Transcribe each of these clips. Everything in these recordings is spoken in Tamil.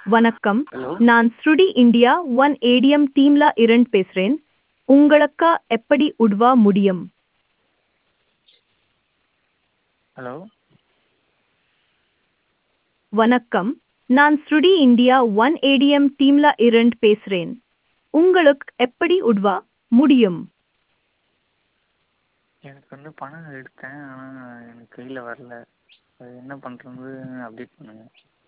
வணக்கம் ஹலோ நான் ஸ்ருடி இந்தியா ஒன் ஏடிஎம் டீம்ல இருந்து பேசுறேன் உங்களுக்கு எப்படி உதவ முடியும் ஹலோ வணக்கம் நான் ஸ்ருடி இந்தியா ஒன் ஏடிஎம் டீம்ல இருந்து பேசுறேன் உங்களுக்கு எப்படி உதவ முடியும் எனக்கு வந்து பணம் எடுத்தேன் ஆனால் எனக்கு கையில் வரல அது என்ன பண்ணுறது அப்டேட் பண்ணுங்கள்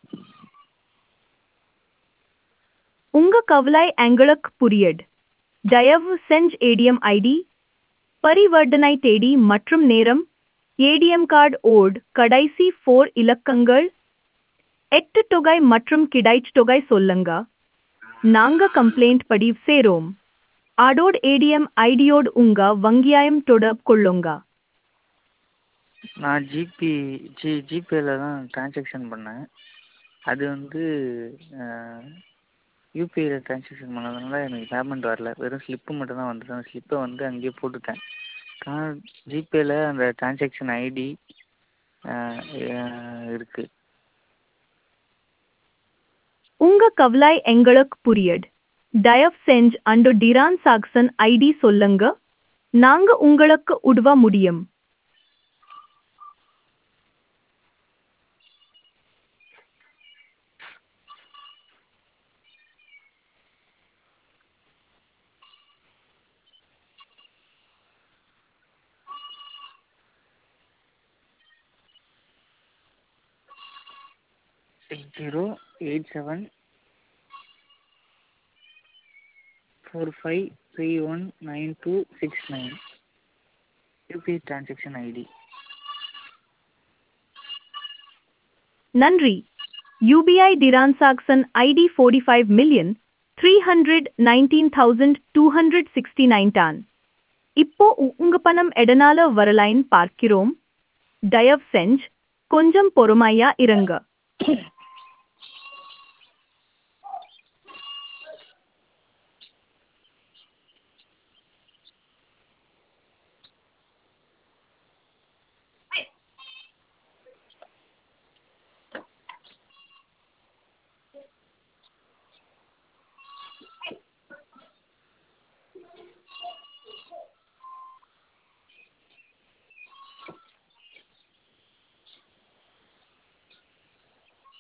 உங்க கவலை எங்களுக்கு புரியுது தயவு செஞ்சு ஏடிஎம் ஐடி பரிவர்த்தனை தேதி மற்றும் நேரம் ஏடிஎம் கார்டு ஓட் கடைசி ஃபோர் இலக்கங்கள் எட்டு தொகை மற்றும் கிடைச்ச தொகை சொல்லுங்க நாங்க கம்ப்ளைண்ட் பதிவு செய்றோம் அதோட ஏடிஎம் ஐடியோடு உங்க வங்கியாயம் தொடர்பு கொள்ளுங்க நான் ஜிபே ஜி ஜிபேயில் தான் ட்ரான்சாக்ஷன் பண்ணேன் அது வந்து யூபிஐயில் ட்ரான்சாக்ஷன் பண்ணதுனால எனக்கு பேமெண்ட் வரல வெறும் ஸ்லிப்பு மட்டும் தான் வந்தது அந்த ஸ்லிப்பை வந்து அங்கேயே போட்டுட்டேன் ஆனால் ஜிபேயில் அந்த ட்ரான்சாக்ஷன் ஐடி இருக்குது உங்க கவலை எங்களுக்கு புரியுது தயவு செஞ்சு அந்த டிரான் சாக்சன் ஐடி சொல்லுங்க நாங்க உங்களுக்கு உதவ முடியும் eight zero eight seven four five three one nine two six nine UPI transaction ID நன்றி UPI transaction ID forty five million three hundred nineteen thousand two hundred sixty nine டான் இப்போ உ- உங்க பணம் எதனால வரலைன்னு பார்க்கிறோம் தயவு செஞ்சு கொஞ்சம் பொறுமையா இருங்க